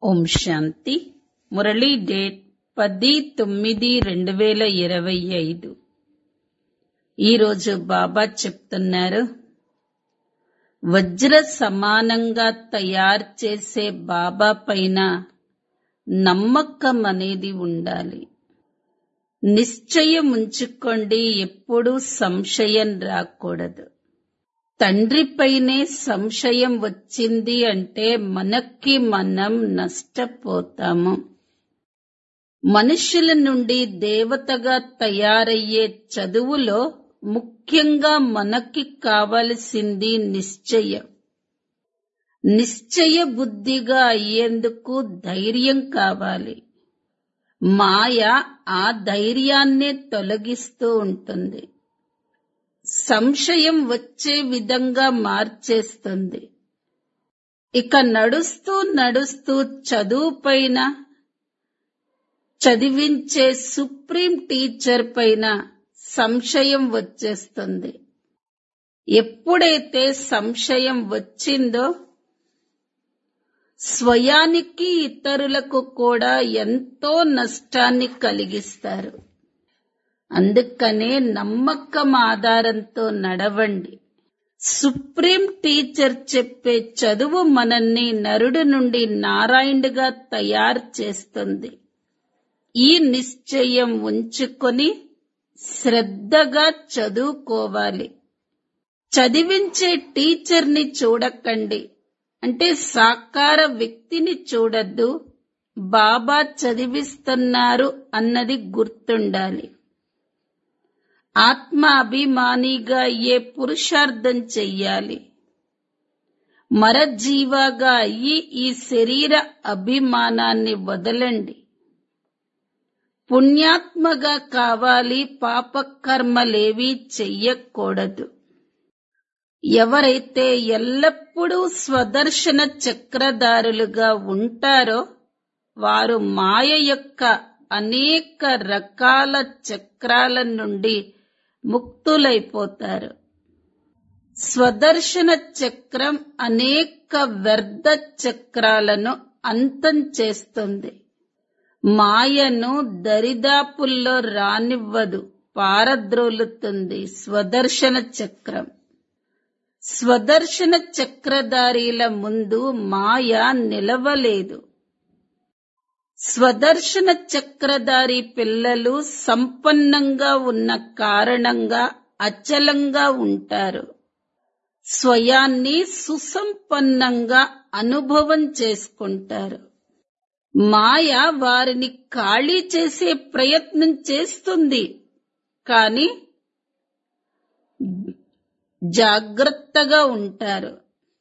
ఓం శాంతి Murali date పది తొమ్మిది రెండు వేల ఇరవై ఐదు ఈరోజు బాబా చెప్తున్నారు వజ్ర సమానంగా తయారు చేసే బాబా పైన నమ్మకం అనేది ఉండాలి నిశ్చయం ఉంచుకోండి ఎప్పుడూ సంశయం రాకూడదు తండ్రిపైనే సంశయం వచ్చింది అంటే మనకి మనం నష్టపోతాము మనుషుల నుండి దేవతగా తయారయ్యే చదువులో ముఖ్యంగా మనకి కావలసింది నిశ్చయం నిశ్చయ బుద్ధిగా అయ్యేందుకు ధైర్యం కావాలి మాయ ఆ ధైర్యాన్నే తొలగిస్తూ ఉంటుంది సంశయం వచ్చే విధంగా మార్చేస్తుంది ఇక నడుస్తూ నడుస్తూ చదువు పైన చదివించే సుప్రీం టీచర్ పైన సంశయం వచ్చేస్తుంది ఎప్పుడైతే సంశయం వచ్చిందో స్వయానికి ఇతరులకు కూడా ఎంతో నష్టాన్ని కలిగిస్తారు అందుకనే నమ్మకం ఆధారంతో నడవండి సుప్రీం టీచర్ చెప్పే చదువు మనల్ని నరుడు నుండి నారాయణుడిగా తయారు చేస్తుంది ఈ నిశ్చయం ఉంచుకొని శ్రద్ధగా చదువుకోవాలి చదివించే టీచర్ని చూడకండి అంటే సాకార వ్యక్తిని చూడద్దు బాబా చదివిస్తున్నారు అన్నది గుర్తుండాలి ఆత్మ అభిమానిగా అయ్యే పురుషార్థం చెయ్యాలి మరజీవాగా అయ్యి ఈ శరీర అభిమానాన్ని వదలండి పుణ్యాత్మగా కావాలి పాపకర్మలేవీ చెయ్యకూడదు ఎవరైతే ఎల్లప్పుడూ స్వదర్శన చక్రధారులుగా ఉంటారో వారు మాయ యొక్క అనేక రకాల చక్రాల నుండి ముక్తులైపోతారు స్వదర్శన చక్రం అనేక వ్యర్థ చక్రాలను అంతం చేస్తుంది మాయను దరిదాపుల్లో రానివ్వదు పారద్రోలుతుంది స్వదర్శన చక్రం స్వదర్శన చక్రధారీల ముందు మాయ నిలవలేదు స్వదర్శన చక్రధారి పిల్లలు సంపన్నంగా ఉన్న కారణంగా అచలంగా ఉంటారు స్వయాన్ని సుసంపన్నంగా అనుభవం చేసుకుంటారు మాయ వారిని ఖాళీ చేసే ప్రయత్నం చేస్తుంది కానీ జాగ్రత్తగా ఉంటారు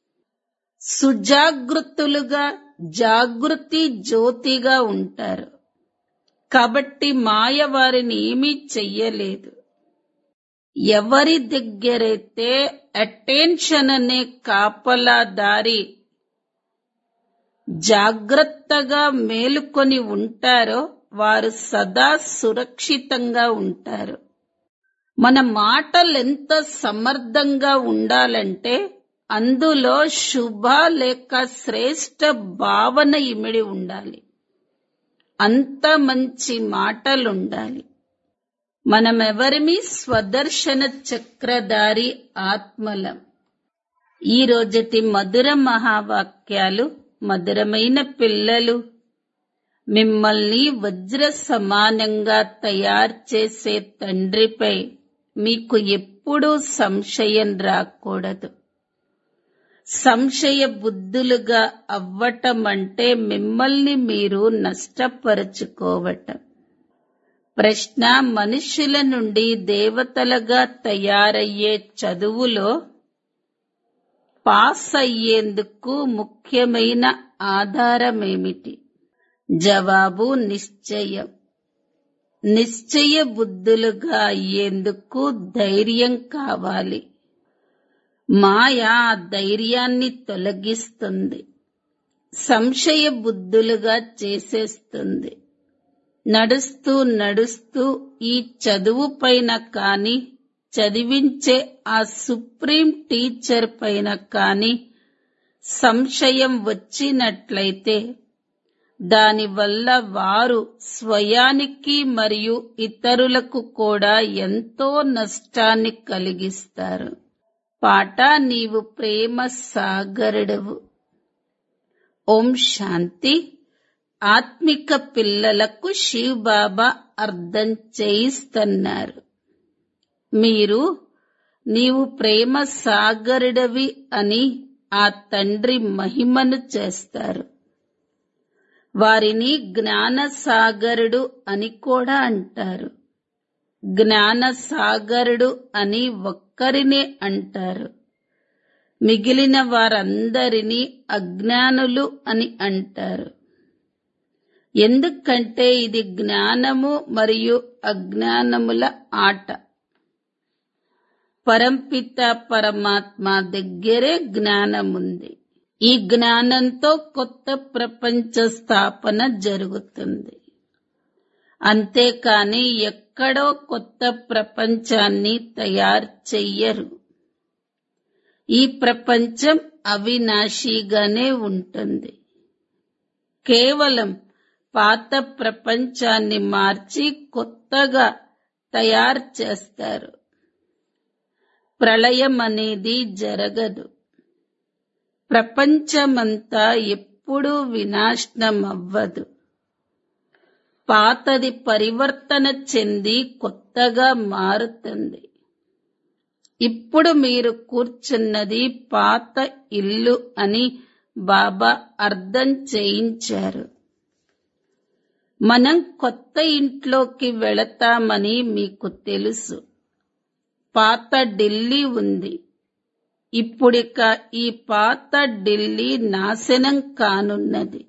సుజాగృతులుగా జాగృతి జ్యోతిగా ఉంటారు కాబట్టి మాయ వారిని ఏమీ చెయ్యలేదు ఎవరి దగ్గరైతే అటెన్షన్ అనే కాపలాదారి జాగ్రత్తగా మేలుకొని ఉంటారో వారు సదా సురక్షితంగా ఉంటారు మన మాటలు ఎంత సమర్థంగా ఉండాలంటే అందులో శుభ లేక శ్రేష్ట భావన ఇమిడి ఉండాలి అంత మంచి మాటలుండాలి మనమెవరిమి స్వదర్శన చక్రధారి ఆత్మలం ఈ రోజటి మధుర మహావాక్యాలు మధురమైన పిల్లలు మిమ్మల్ని వజ్ర సమానంగా తయారు చేసే తండ్రిపై మీకు ఎప్పుడూ సంశయం రాకూడదు సంశయ బుద్ధులుగా అవ్వటం అంటే మిమ్మల్ని మీరు నష్టపరుచుకోవటం ప్రశ్న మనుషుల నుండి దేవతలుగా తయారయ్యే చదువులో పాస్ అయ్యేందుకు ముఖ్యమైన ఆధారమేమిటి జవాబు నిశ్చయం నిశ్చయ బుద్ధులుగా అయ్యేందుకు ధైర్యం కావాలి మాయ ఆ ధైర్యాన్ని తొలగిస్తుంది సంశయ బుద్ధులుగా చేసేస్తుంది నడుస్తూ నడుస్తూ ఈ చదువు పైన కాని చదివించే ఆ సుప్రీం టీచర్ పైన కాని సంశయం వచ్చినట్లయితే దానివల్ల వారు స్వయానికి మరియు ఇతరులకు కూడా ఎంతో నష్టాన్ని కలిగిస్తారు పాట నీవు ప్రేమ సాగరుడవు ఓం శాంతి ఆత్మిక పిల్లలకు శివ్ బాబా అర్థం చేయిస్తున్నారు మీరు నీవు ప్రేమ సాగరుడవి అని ఆ తండ్రి మహిమను చేస్తారు వారిని జ్ఞాన సాగరుడు అని కూడా అంటారు జ్ఞాన సాగరుడు అని ఒక్కరినే అంటారు మిగిలిన వారందరినీ అజ్ఞానులు అని అంటారు ఎందుకంటే ఇది జ్ఞానము మరియు అజ్ఞానముల ఆట పరంపిత పరమాత్మ దగ్గరే జ్ఞానముంది ఈ జ్ఞానంతో కొత్త ప్రపంచ స్థాపన జరుగుతుంది అంతేకాని ఎక్కడో కొత్త ప్రపంచాన్ని తయారు చెయ్యరు ఈ ప్రపంచం అవినాశిగానే ఉంటుంది కేవలం పాత ప్రపంచాన్ని మార్చి కొత్తగా తయారు చేస్తారు ప్రళయం అనేది జరగదు ప్రపంచమంతా ఎప్పుడూ వినాశనం అవ్వదు పాతది పరివర్తన చెంది కొత్తగా మారుతుంది ఇప్పుడు మీరు కూర్చున్నది పాత ఇల్లు అని బాబా అర్థం చేయించారు మనం కొత్త ఇంట్లోకి వెళతామని మీకు తెలుసు పాత ఢిల్లీ ఉంది ఇప్పుడిక ఈ పాత ఢిల్లీ నాశనం కానున్నది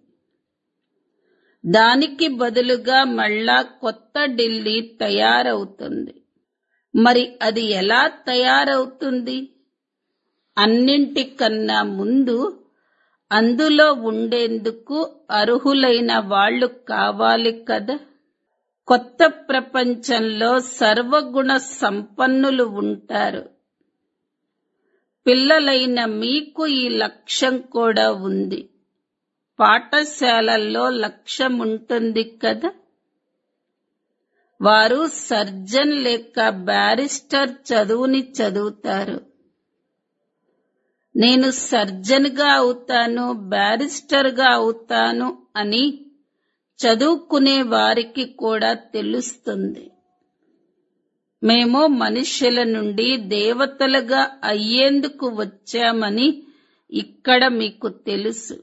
దానికి బదులుగా మళ్ళా కొత్త ఢిల్లీ తయారవుతుంది మరి అది ఎలా తయారవుతుంది అన్నింటికన్నా ముందు అందులో ఉండేందుకు అర్హులైన వాళ్ళు కావాలి కదా కొత్త ప్రపంచంలో సర్వగుణ సంపన్నులు ఉంటారు పిల్లలైన మీకు ఈ లక్ష్యం కూడా ఉంది పాఠశాలల్లో లక్ష్యం ఉంటుంది కదా వారు సర్జన్ లేక బ్యారిస్టర్ చదువుని చదువుతారు నేను సర్జన్గా అవుతాను బ్యారిస్టర్గా అవుతాను అని చదువుకునే వారికి కూడా తెలుస్తుంది మేము మనుష్యుల నుండి దేవతలుగా అయ్యేందుకు వచ్చామని ఇక్కడ మీకు తెలుసు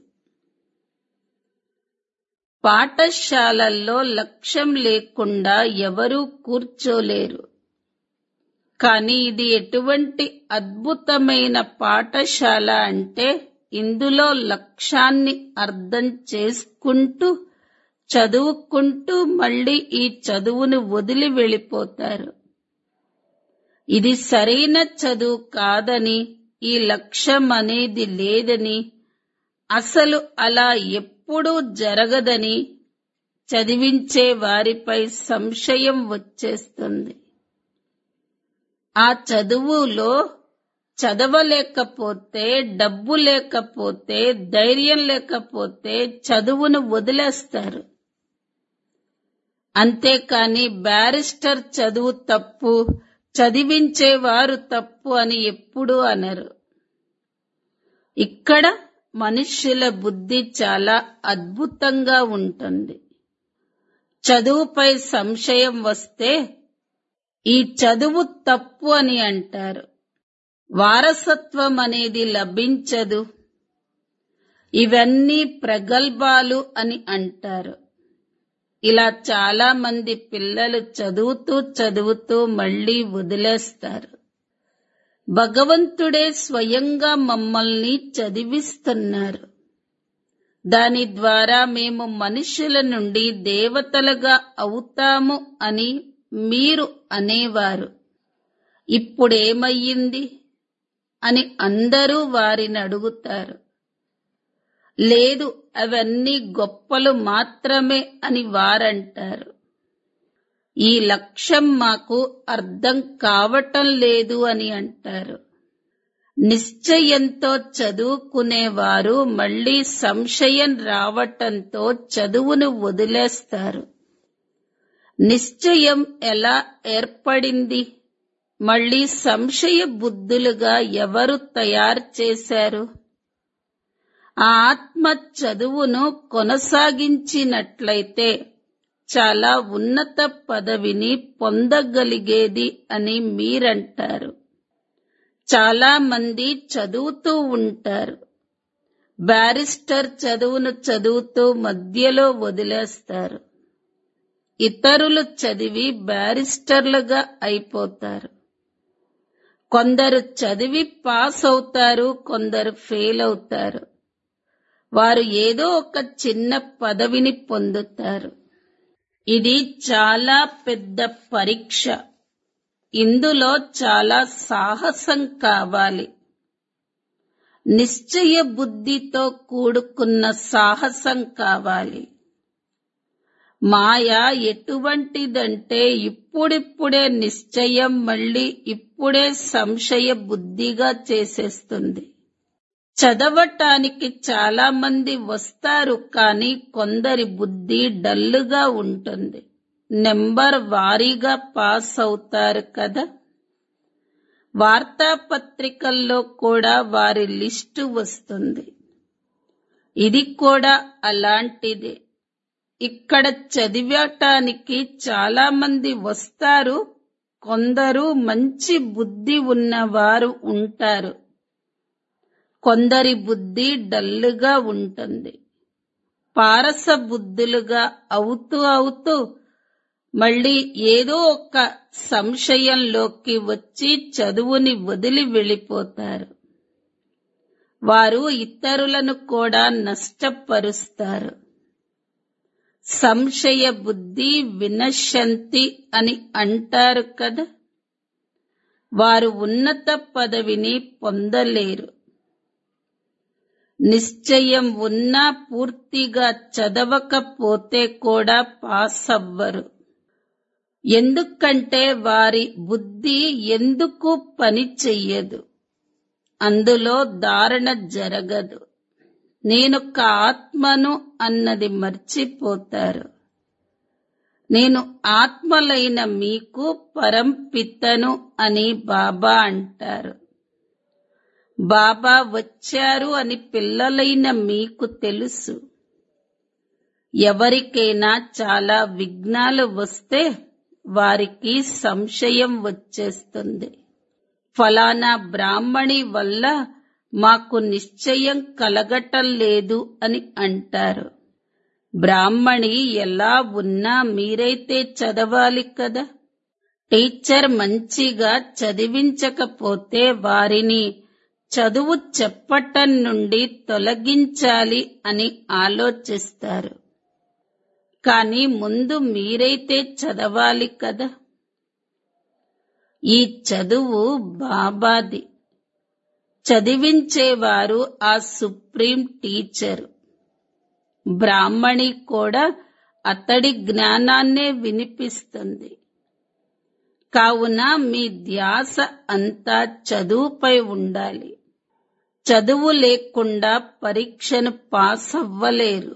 పాఠశాలల్లో లక్ష్యం లేకుండా ఎవరూ కూర్చోలేరు కానీ ఇది ఎటువంటి అద్భుతమైన పాఠశాల అంటే ఇందులో లక్ష్యాన్ని అర్థం చేసుకుంటూ చదువుకుంటూ మళ్ళీ ఈ చదువును వదిలి వెళ్ళిపోతారు ఇది సరైన చదువు కాదని ఈ లక్ష్యం అనేది లేదని అసలు అలా ఎప్పుడూ జరగదని చదివించే వారిపై సంశయం వచ్చేస్తుంది ఆ చదువులో చదవలేకపోతే డబ్బు లేకపోతే ధైర్యం లేకపోతే చదువును వదిలేస్తారు అంతేకాని బ్యారిస్టర్ చదువు తప్పు చదివించేవారు తప్పు అని ఎప్పుడూ అనరు ఇక్కడ మనుష్యుల బుద్ధి చాలా అద్భుతంగా ఉంటుంది చదువుపై సంశయం వస్తే ఈ చదువు తప్పు అని అంటారు వారసత్వం అనేది లభించదు ఇవన్నీ ప్రగల్భాలు అని అంటారు ఇలా చాలా మంది పిల్లలు చదువుతూ చదువుతూ మళ్ళీ వదిలేస్తారు భగవంతుడే స్వయంగా మమ్మల్ని చదివిస్తున్నారు దాని ద్వారా మేము మనుషుల నుండి దేవతలుగా అవుతాము అని మీరు అనేవారు ఇప్పుడేమయ్యింది అని అందరూ వారిని అడుగుతారు లేదు అవన్నీ గొప్పలు మాత్రమే అని వారంటారు ఈ లక్ష్యం మాకు అర్థం కావటం లేదు అని అంటారు నిశ్చయంతో చదువుకునేవారు మళ్ళీ సంశయం రావటంతో చదువును వదిలేస్తారు నిశ్చయం ఎలా ఏర్పడింది మళ్ళీ సంశయ బుద్ధులుగా ఎవరు తయారు చేశారు ఆ ఆత్మ చదువును కొనసాగించినట్లయితే చాలా ఉన్నత పదవిని పొందగలిగేది అని మీరంటారు చాలా మంది చదువుతూ ఉంటారు బ్యారిస్టర్ చదువును చదువుతూ మధ్యలో వదిలేస్తారు ఇతరులు చదివి బ్యారిస్టర్లుగా అయిపోతారు కొందరు చదివి పాస్ అవుతారు కొందరు ఫెయిల్ అవుతారు వారు ఏదో ఒక చిన్న పదవిని పొందుతారు ఇది చాలా పెద్ద పరీక్ష ఇందులో చాలా సాహసం కావాలి నిశ్చయ బుద్ధితో కూడుకున్న సాహసం కావాలి మాయ ఎటువంటిదంటే ఇప్పుడిప్పుడే నిశ్చయం మళ్ళీ ఇప్పుడే సంశయ బుద్ధిగా చేసేస్తుంది చదవటానికి చాలా మంది వస్తారు కానీ కొందరి బుద్ధి డల్లుగా ఉంటుంది నెంబర్ వారీగా పాస్ అవుతారు కదా వార్తాపత్రికల్లో కూడా వారి లిస్టు వస్తుంది ఇది కూడా అలాంటిదే ఇక్కడ చదివటానికి చాలా మంది వస్తారు కొందరు మంచి బుద్ధి ఉన్నవారు ఉంటారు కొందరి బుద్ధి డల్లుగా ఉంటుంది పారస బుద్ధులుగా అవుతూ అవుతూ మళ్ళీ ఏదో ఒక సంశయంలోకి వచ్చి చదువుని వదిలి వెళ్ళిపోతారు వారు ఇతరులను కూడా నష్టపరుస్తారు సంశయ బుద్ధి వినశంతి అని అంటారు కదా వారు ఉన్నత పదవిని పొందలేరు నిశ్చయం ఉన్నా పూర్తిగా చదవకపోతే కూడా పాస్ అవ్వరు ఎందుకంటే వారి బుద్ధి ఎందుకు పని చెయ్యదు అందులో ధారణ జరగదు నేనొక ఆత్మను అన్నది మర్చిపోతారు నేను ఆత్మలైన మీకు పరంపితను అని బాబా అంటారు బాబా వచ్చారు అని పిల్లలైన మీకు తెలుసు ఎవరికైనా చాలా విఘ్నాలు వస్తే వారికి సంశయం వచ్చేస్తుంది ఫలానా బ్రాహ్మణి వల్ల మాకు నిశ్చయం కలగటం లేదు అని అంటారు బ్రాహ్మణి ఎలా ఉన్నా మీరైతే చదవాలి కదా టీచర్ మంచిగా చదివించకపోతే వారిని చదువు చెప్పటం నుండి తొలగించాలి అని ఆలోచిస్తారు కానీ ముందు మీరైతే చదవాలి కదా ఈ చదువు బాబాది చదివించేవారు ఆ సుప్రీం టీచరు బ్రాహ్మణి కూడా అతడి జ్ఞానాన్నే వినిపిస్తుంది కావున మీ ధ్యాస అంతా చదువుపై ఉండాలి చదువు లేకుండా పరీక్షను పాస్ అవ్వలేరు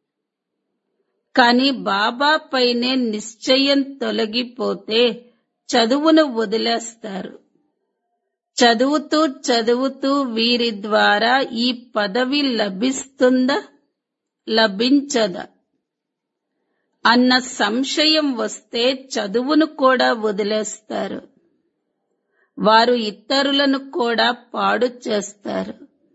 కానీ బాబా పైనే నిశ్చయం తొలగిపోతే చదువును వదిలేస్తారు చదువుతూ చదువుతూ వీరి ద్వారా ఈ పదవి లభిస్తుందా లభించదా అన్న సంశయం వస్తే చదువును కూడా వదిలేస్తారు వారు ఇతరులను కూడా పాడు చేస్తారు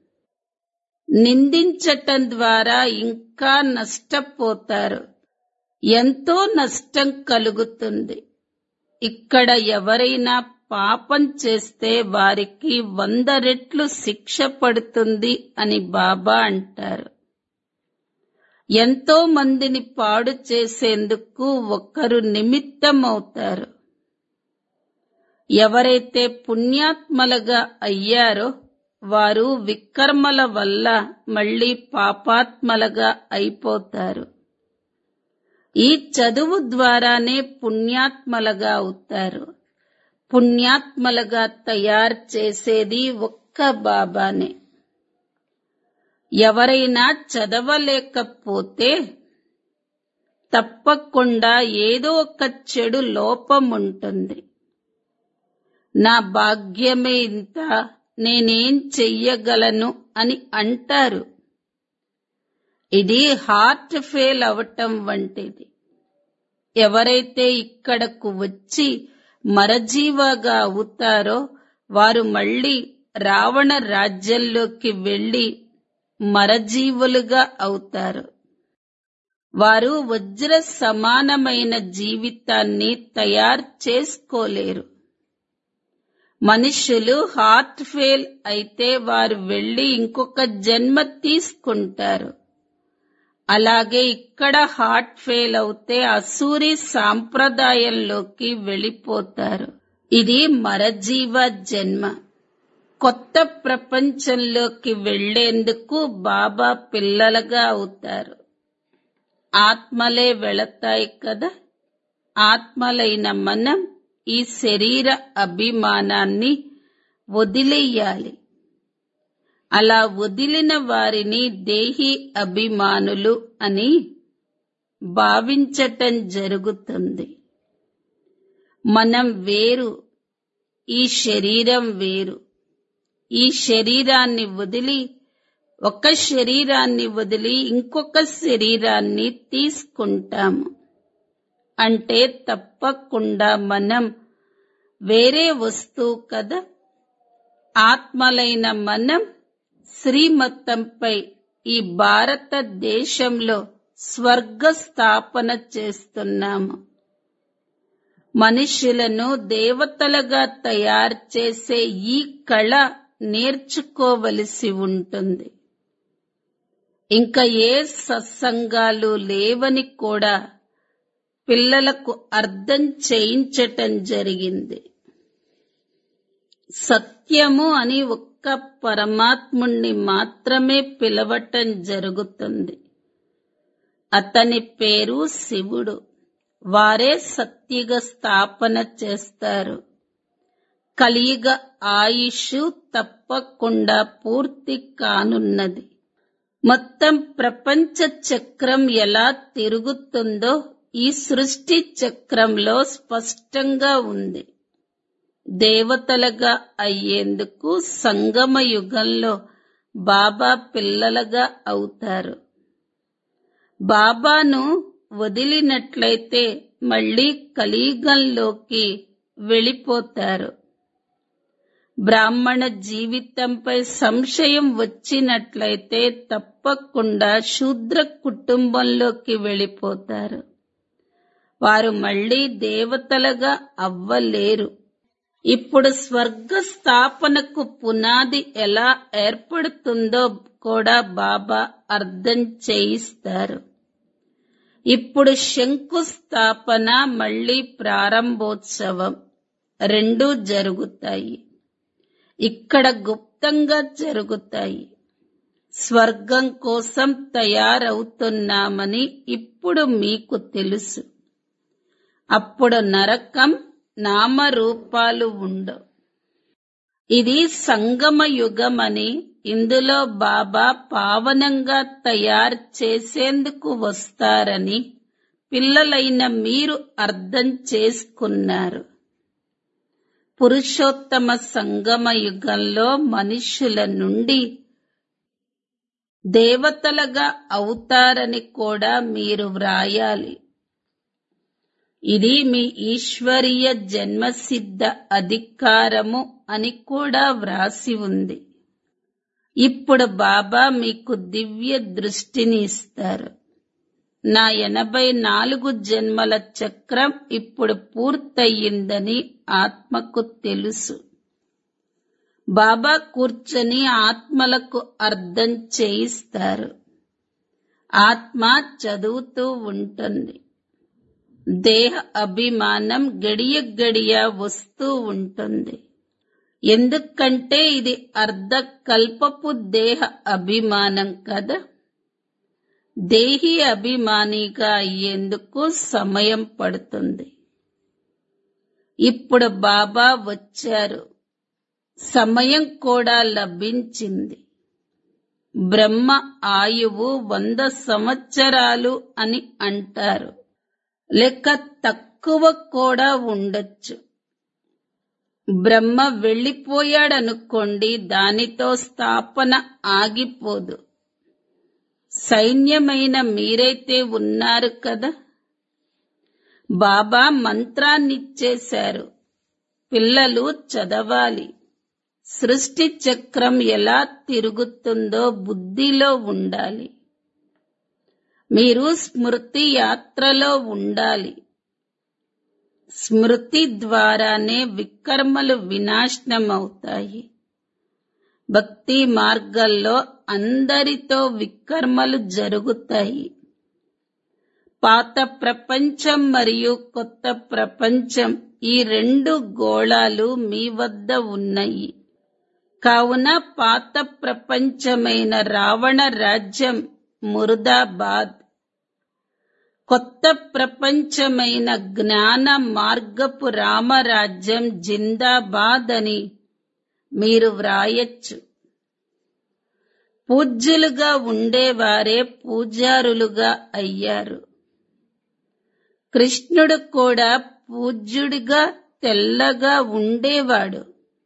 నిందించటం ద్వారా ఇంకా నష్టపోతారు ఎంతో నష్టం కలుగుతుంది ఇక్కడ ఎవరైనా పాపం చేస్తే వారికి వంద రెట్లు శిక్ష పడుతుంది అని బాబా అంటారు ఎంతో మందిని పాడు చేసేందుకు ఒకరు నిమిత్తమవుతారు ఎవరైతే పుణ్యాత్మలుగా అయ్యారో వారు వికర్మల వల్ల మళ్ళీ పాపాత్మలుగా అయిపోతారు ఈ చదువు ద్వారానే పుణ్యాత్మలుగా అవుతారు పుణ్యాత్మలుగా తయారు చేసేది ఒక్క ఒక్క బాబానే ఎవరైనా చదవలేకపోతే తప్పకుండా ఏదో ఒక చెడు లోపం ఉంటుంది నా భాగ్యమే ఇంత నేనేం చెయ్యగలను అని అంటారు ఇది హార్ట్ ఫెయిల్ అవటం వంటిది ఎవరైతే ఇక్కడకు వచ్చి మరజీవగా అవుతారో వారు మళ్ళీ రావణ రాజ్యంలోకి వెళ్లి మరజీవులుగా అవుతారు వారు వజ్ర సమానమైన జీవితాన్ని తయారు చేసుకోలేరు మనుషులు హార్ట్ ఫెయిల్ అయితే వారు వెళ్లి ఇంకొక జన్మ తీసుకుంటారు అలాగే ఇక్కడ హార్ట్ ఫెయిల్ అవుతే అసూరి సాంప్రదాయంలోకి వెళ్ళిపోతారు ఇది మరజీవ జన్మ కొత్త ప్రపంచంలోకి వెళ్లేందుకు బాబా పిల్లలుగా అవుతారు ఆత్మలే వెళతాయి కదా ఆత్మలైన మనం ఈ శరీర అభిమానాన్ని వదిలేయాలి అలా వదిలిన వారిని దేహి అభిమానులు అని భావించటం జరుగుతుంది మనం వేరు ఈ శరీరం వేరు ఈ శరీరాన్ని వదిలి ఒక శరీరాన్ని వదిలి ఇంకొక శరీరాన్ని తీసుకుంటాము అంటే తప్పకుండా మనం వేరే వస్తువు కదా ఆత్మలైన మనం శ్రీమతంపై ఈ భారతదేశంలో స్వర్గ స్థాపన చేస్తున్నాము మనుషులను దేవతలుగా తయారు చేసే ఈ కళ నేర్చుకోవలసి ఉంటుంది ఇంకా ఏ సత్సంగాలు లేవని కూడా పిల్లలకు అర్థం చేయించటం జరిగింది సత్యము అని ఒక్క పరమాత్ముణ్ణి మాత్రమే పిలవటం జరుగుతుంది అతని పేరు శివుడు వారే సత్యుగ స్థాపన చేస్తారు కలియుగ ఆయుష్ తప్పకుండా పూర్తి కానున్నది మొత్తం ప్రపంచ చక్రం ఎలా తిరుగుతుందో ఈ సృష్టి చక్రంలో స్పష్టంగా ఉంది దేవతలుగా అయ్యేందుకు సంగమ యుగంలో బాబా పిల్లలుగా అవుతారు బాబాను వదిలినట్లయితే మళ్ళీ కలియుగంలోకి వెళ్ళిపోతారు బ్రాహ్మణ జీవితంపై సంశయం వచ్చినట్లయితే తప్పకుండా శూద్ర కుటుంబంలోకి వెళ్ళిపోతారు వారు మళ్ళీ దేవతలుగా అవ్వలేరు ఇప్పుడు స్వర్గ స్థాపనకు పునాది ఎలా ఏర్పడుతుందో కూడా బాబా అర్థం చేయిస్తారు ఇప్పుడు శంకుస్థాపన మళ్ళీ ప్రారంభోత్సవం రెండూ జరుగుతాయి ఇక్కడ గుప్తంగా జరుగుతాయి స్వర్గం కోసం తయారవుతున్నామని ఇప్పుడు మీకు తెలుసు అప్పుడు నరకం నామరూపాలు ఉండవు ఇది సంగమ యుగమని ఇందులో బాబా పావనంగా తయారు చేసేందుకు వస్తారని పిల్లలైన మీరు అర్థం చేసుకున్నారు పురుషోత్తమ సంగమ యుగంలో మనుష్యుల నుండి దేవతలుగా అవుతారని కూడా మీరు వ్రాయాలి ఇది మీ ఈశ్వరీయ జన్మసిద్ధ అధికారము అని కూడా వ్రాసి ఉంది ఇప్పుడు బాబా మీకు దివ్య దృష్టిని ఇస్తారు నా ఎనభై నాలుగు జన్మల చక్రం ఇప్పుడు పూర్తయిందని ఆత్మకు తెలుసు బాబా కూర్చొని ఆత్మలకు అర్థం చేయిస్తారు ఆత్మ చదువుతూ ఉంటుంది దేహ అభిమానం గడియ గడియ వస్తూ ఉంటుంది ఎందుకంటే ఇది అర్ధకల్పపు దేహ అభిమానం కదా దేహి అభిమానిగా అయ్యేందుకు సమయం పడుతుంది ఇప్పుడు బాబా వచ్చారు సమయం కూడా లభించింది బ్రహ్మ ఆయువు వంద సంవత్సరాలు అని అంటారు లేక తక్కువ కూడా ఉండొచ్చు బ్రహ్మ వెళ్ళిపోయాడనుకోండి దానితో స్థాపన ఆగిపోదు సైన్యమైన మీరైతే ఉన్నారు కదా బాబా మంత్రాన్నిచ్చేశారు పిల్లలు చదవాలి సృష్టి చక్రం ఎలా తిరుగుతుందో బుద్ధిలో ఉండాలి మీరు స్మృతి యాత్రలో ఉండాలి స్మృతి ద్వారానే వికర్మలు వినాశనమవుతాయి భక్తి మార్గంలో అందరితో వికర్మలు జరుగుతాయి పాత ప్రపంచం మరియు కొత్త ప్రపంచం ఈ రెండు గోళాలు మీ వద్ద ఉన్నాయి కావున పాత ప్రపంచమైన రావణ రాజ్యం మురుదాబాద్ కొత్త ప్రపంచమైన జ్ఞాన మార్గపు రామరాజ్యం జిందాబాద్ అని మీరు వ్రాయచ్చు పూజ్యులుగా ఉండేవారే పూజారులుగా అయ్యారు కృష్ణుడు కూడా పూజ్యుడిగా తెల్లగా ఉండేవాడు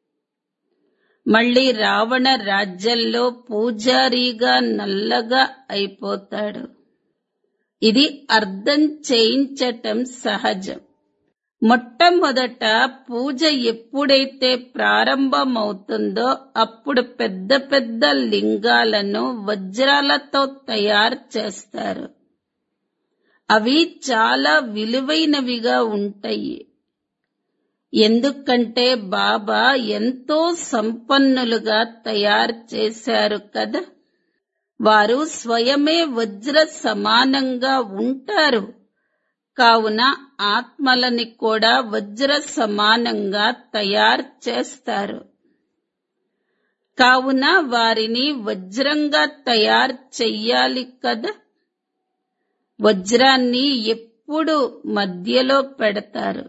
మళ్ళీ రావణ రాజ్యంలో పూజారిగా నల్లగా అయిపోతాడు ఇది అర్థం చేయించటం సహజం మొట్టమొదట పూజ ఎప్పుడైతే ప్రారంభమవుతుందో అప్పుడు పెద్ద పెద్ద లింగాలను వజ్రాలతో తయారు చేస్తారు అవి చాలా విలువైనవిగా ఉంటాయి ఎందుకంటే బాబా ఎంతో సంపన్నులుగా తయారు చేశారు కదా వారు స్వయమే వజ్ర సమానంగా ఉంటారు కావున ఆత్మలని కూడా వజ్ర సమానంగా తయారు చేస్తారు కావున వారిని వజ్రంగా తయారు చెయ్యాలి కదా వజ్రాన్ని ఎప్పుడు మధ్యలో పెడతారు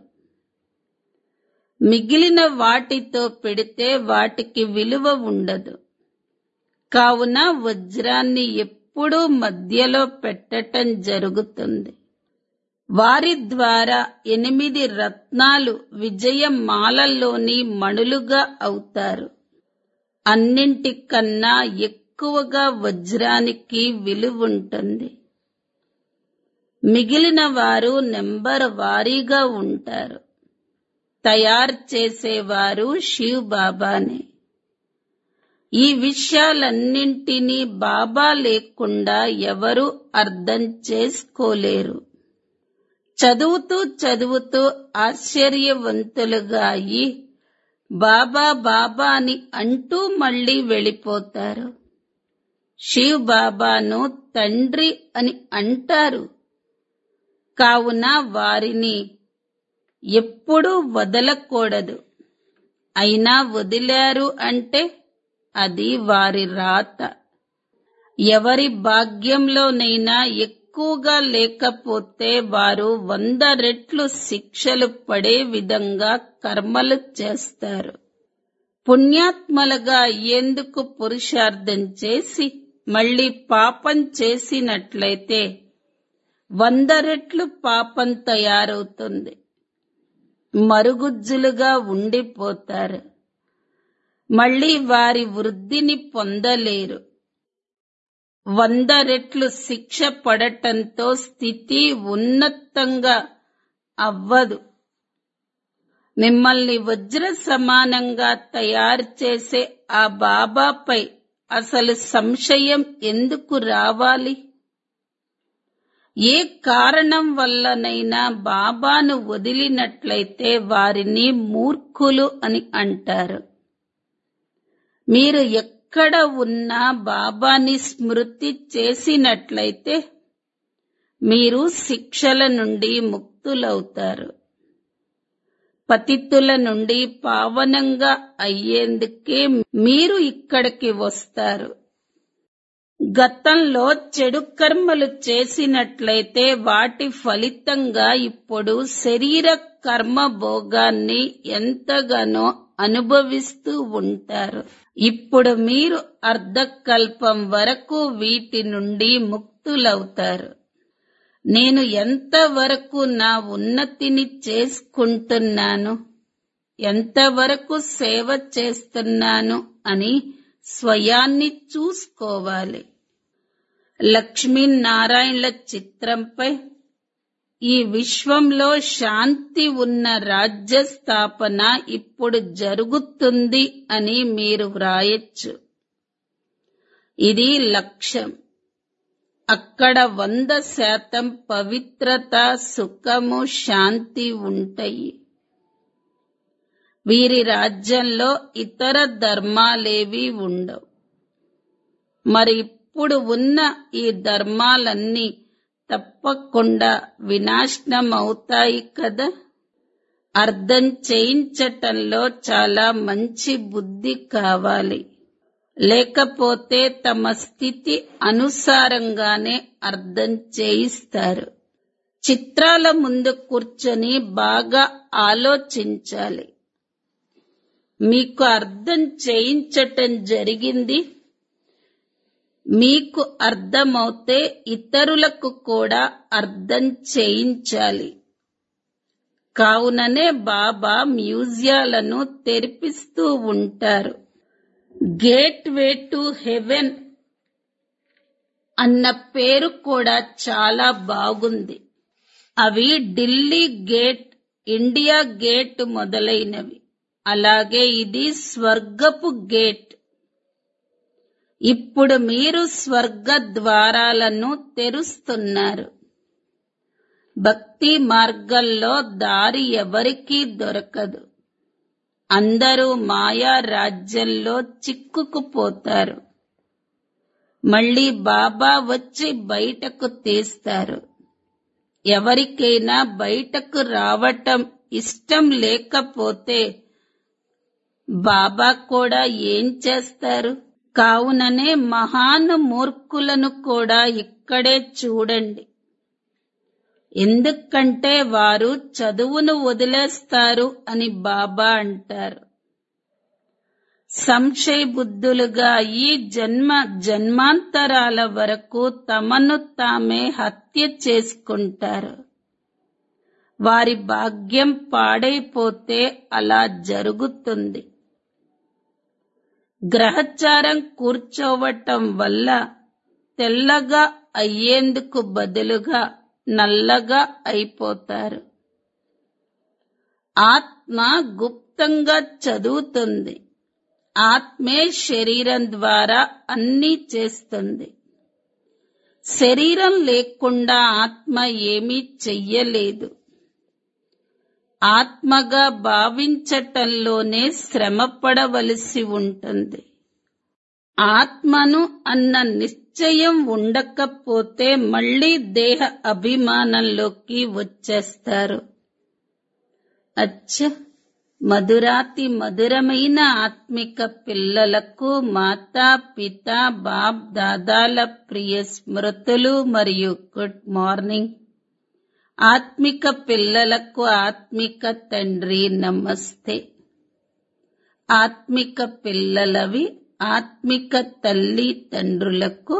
మిగిలిన వాటితో పెడితే వాటికి విలువ ఉండదు కావున వజ్రాన్ని ఎప్పుడూ మధ్యలో పెట్టటం జరుగుతుంది వారి ద్వారా ఎనిమిది రత్నాలు విజయమాలలోని మణులుగా అవుతారు అన్నింటికన్నా ఎక్కువగా వజ్రానికి విలువుంటుంది మిగిలిన వారు నెంబర్ వారీగా ఉంటారు తయారు చేసేవారు శివ్ బాబానే ఈ విషయాలన్నింటినీ బాబా లేకుండా ఎవరు అర్థం చేసుకోలేరు చదువుతూ చదువుతూ ఆశ్చర్యవంతులుగా అయి బాబా బాబా అని అంటూ మళ్ళీ వెళ్ళిపోతారు శివ్ బాబాను తండ్రి అని అంటారు కావున వారిని ఎప్పుడూ వదలకూడదు అయినా వదిలారు అంటే అది వారి రాత ఎవరి భాగ్యంలోనైనా ఎక్కువగా లేకపోతే వారు వంద రెట్లు శిక్షలు పడే విధంగా కర్మలు చేస్తారు పుణ్యాత్మలుగా అయ్యేందుకు పురుషార్థం చేసి మళ్ళీ పాపం చేసినట్లయితే వంద రెట్లు పాపం తయారవుతుంది మరుగుజ్జులుగా ఉండిపోతారు మళ్ళీ వారి వృద్ధిని పొందలేరు వంద రెట్లు శిక్ష పడటంతో స్థితి ఉన్నతంగా అవ్వదు మిమ్మల్ని వజ్ర సమానంగా తయారు చేసే ఆ బాబాపై అసలు సంశయం ఎందుకు రావాలి ఏ కారణం వల్లనైనా బాబాను వదిలినట్లయితే వారిని మూర్ఖులు అని అంటారు మీరు ఎక్కడ ఉన్నా బాబాని స్మృతి చేసినట్లయితే మీరు శిక్షల నుండి ముక్తులవుతారు పతితుల నుండి పావనంగా అయ్యేందుకే మీరు ఇక్కడికి వస్తారు గతంలో చెడు కర్మలు చేసినట్లయితే వాటి ఫలితంగా ఇప్పుడు శరీర కర్మ భోగాన్ని ఎంతగానో అనుభవిస్తూ ఉంటారు ఇప్పుడు మీరు అర్ధకల్పం వరకు వీటి నుండి ముక్తులవుతారు నేను ఎంతవరకు నా ఉన్నతిని చేసుకుంటున్నాను ఎంతవరకు సేవ చేస్తున్నాను అని స్వయాన్ని చూసుకోవాలి లక్ష్మీనారాయణల చిత్రంపై ఈ విశ్వంలో శాంతి ఉన్న రాజ్య స్థాపన ఇప్పుడు జరుగుతుంది అని మీరు వ్రాయచ్చు ఇది లక్ష్యం అక్కడ వంద శాతం పవిత్రత సుఖము శాంతి ఉంటాయి వీరి రాజ్యంలో ఇతర ధర్మాలేవి ఉండవు మరి ఇప్పుడు ఉన్న ఈ ధర్మాలన్నీ తప్పకుండా వినాశనం అవుతాయి కదా అర్థం చేయించటంలో చాలా మంచి బుద్ధి కావాలి లేకపోతే తమ స్థితి అనుసారంగానే అర్థం చేయిస్తారు చిత్రాల ముందు కూర్చొని బాగా ఆలోచించాలి మీకు అర్థం చేయించటం జరిగింది మీకు అర్థమవుతే ఇతరులకు కూడా అర్థం చేయించాలి కావుననే బాబా మ్యూజియాలను తెరిపిస్తూ ఉంటారు గేట్ వే టు హెవెన్ అన్న పేరు కూడా చాలా బాగుంది అవి ఢిల్లీ గేట్ ఇండియా గేట్ మొదలైనవి అలాగే ఇది స్వర్గపు గేట్ ఇప్పుడు మీరు స్వర్గ ద్వారాలను తెరుస్తున్నారు భక్తి మార్గంలో దారి ఎవరికీ దొరకదు అందరూ మాయా రాజ్యంలో చిక్కుకుపోతారు మళ్ళీ బాబా వచ్చి బయటకు తీస్తారు ఎవరికైనా బయటకు రావటం ఇష్టం లేకపోతే బాబా కూడా ఏం చేస్తారు కావుననే మహాను మూర్ఖులను కూడా ఇక్కడే చూడండి ఎందుకంటే వారు చదువును వదిలేస్తారు అని బాబా అంటారు సంశయ బుద్ధులుగా ఈ జన్మ జన్మాంతరాల వరకు తమను తామే హత్య చేసుకుంటారు వారి భాగ్యం పాడైపోతే అలా జరుగుతుంది గ్రహచారం కూర్చోవటం వల్ల తెల్లగా అయ్యేందుకు బదులుగా నల్లగా అయిపోతారు ఆత్మ గుప్తంగా చదువుతుంది ఆత్మే శరీరం ద్వారా అన్నీ చేస్తుంది శరీరం లేకుండా ఆత్మ ఏమీ చెయ్యలేదు ఆత్మగా భావించటంలోనే శ్రమపడవలసి ఉంటుంది ఆత్మను అన్న నిశ్చయం ఉండకపోతే మళ్ళీ దేహ అభిమానంలోకి వచ్చేస్తారు అచ్చ మధురాతి మధురమైన ఆత్మిక పిల్లలకు మాతా పిత బాప్ దాదాల ప్రియ స్మృతులు మరియు గుడ్ మార్నింగ్ ఆత్మిక పిల్లలకు ఆత్మిక తండ్రి నమస్తే ఆత్మిక పిల్లలవి ఆత్మిక తల్లి తండ్రులకు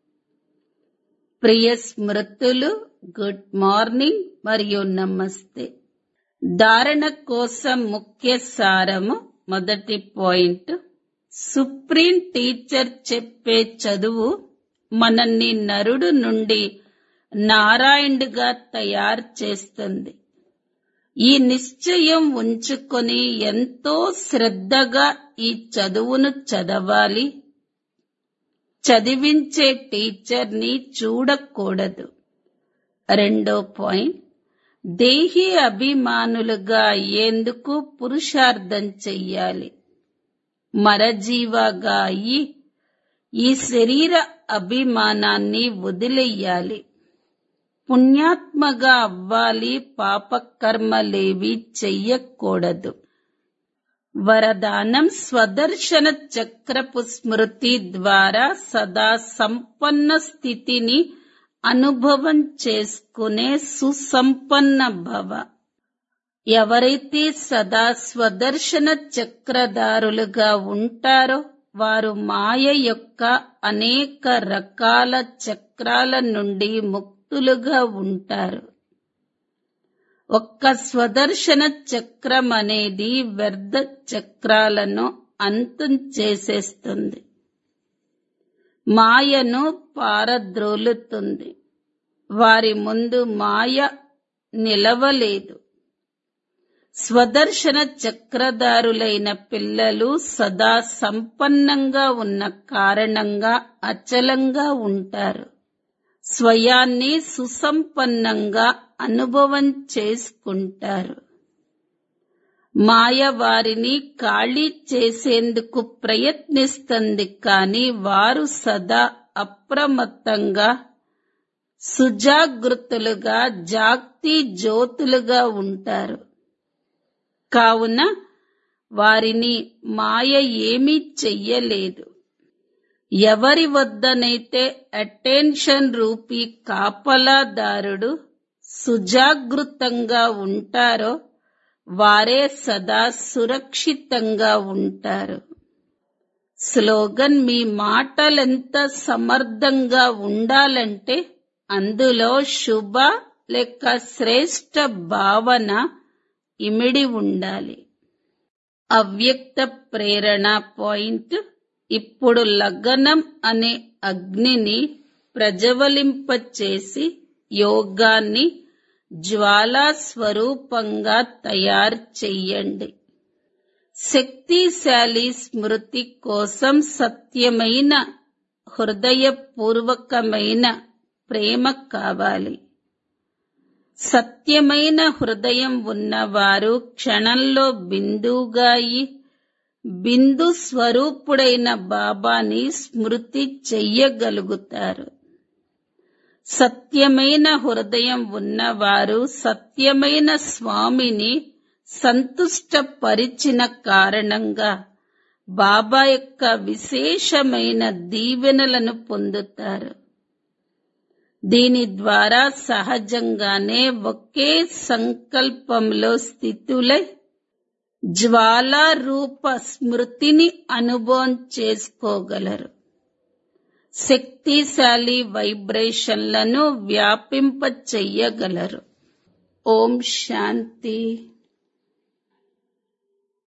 ప్రియ స్మృతులు గుడ్ మార్నింగ్ మరియు నమస్తే ధారణ కోసం ముఖ్య సారము మొదటి పాయింట్ సుప్రీం టీచర్ చెప్పే చదువు మనల్ని నరుడు నుండి నారాయణుడిగా తయారు చేస్తుంది ఈ నిశ్చయం ఉంచుకొని ఎంతో శ్రద్ధగా ఈ చదువును చదవాలి చదివించే టీచర్ని చూడకూడదు రెండో పాయింట్ దేహి అభిమానులుగా అయ్యేందుకు పురుషార్థం చెయ్యాలి మరజీవాగా అయ్యి ఈ శరీర అభిమానాన్ని వదిలేయాలి పుణ్యాత్మగా అవ్వాలి పాపకర్మలేవి చెయ్యకూడదు వరదానం స్వదర్శన చక్రపు స్మృతి ద్వారా సదా సంపన్న స్థితిని అనుభవం చేసుకునే సుసంపన్న భవ ఎవరైతే సదా స్వదర్శన చక్రధారులుగా ఉంటారో వారు మాయ యొక్క అనేక రకాల చక్రాల నుండి ముక్తులుగా ఉంటారు ఒక్క స్వదర్శన చక్రం అనేది వ్యర్థ చక్రాలను అంతం చేసేస్తుంది మాయను పారద్రోలుతుంది వారి ముందు మాయ నిలవలేదు స్వదర్శన చక్రధారులైన పిల్లలు సదా సంపన్నంగా ఉన్న కారణంగా అచలంగా ఉంటారు స్వయాన్ని సుసంపన్నంగా అనుభవం చేసుకుంటారు మాయ వారిని ఖాళీ చేసేందుకు ప్రయత్నిస్తుంది కానీ వారు సదా అప్రమత్తంగా సుజాగృతులుగా జాగ్తి జ్యోతులుగా ఉంటారు కావున వారిని మాయ ఏమీ చెయ్యలేదు ఎవరి వద్దనైతే అటెన్షన్ రూపీ కాపలాదారుడు సుజాగృతంగా ఉంటారో వారే సదా సురక్షితంగా ఉంటారు స్లోగన్ మీ మాటలెంత సమర్థంగా ఉండాలంటే అందులో శుభ లేక శ్రేష్ట భావన ఇమిడి ఉండాలి అవ్యక్త ప్రేరణ పాయింట్ ఇప్పుడు లగ్నం అనే అగ్నిని ప్రజ్వలింపచేసి యోగాన్ని జ్వాలా స్వరూపంగా తయారు చెయ్యండి శక్తిశాలి స్మృతి కోసం సత్యమైన హృదయపూర్వకమైన ప్రేమ కావాలి సత్యమైన హృదయం ఉన్నవారు క్షణంలో బిందువుగా అయి బిందు స్వరూపుడైన బాబాని స్మృతి చెయ్యగలుగుతారు సత్యమైన హృదయం ఉన్నవారు సత్యమైన స్వామిని సంతుష్టపరిచిన కారణంగా బాబా యొక్క విశేషమైన దీవెనలను పొందుతారు దీని ద్వారా సహజంగానే ఒకే సంకల్పంలో స్థితులై జ్వాలా రూప స్మృతిని అనుభవం చేసుకోగలరు శక్తిశాలి వైబ్రేషన్లను వ్యాపింప చెయ్యగలరు ఓం శాంతి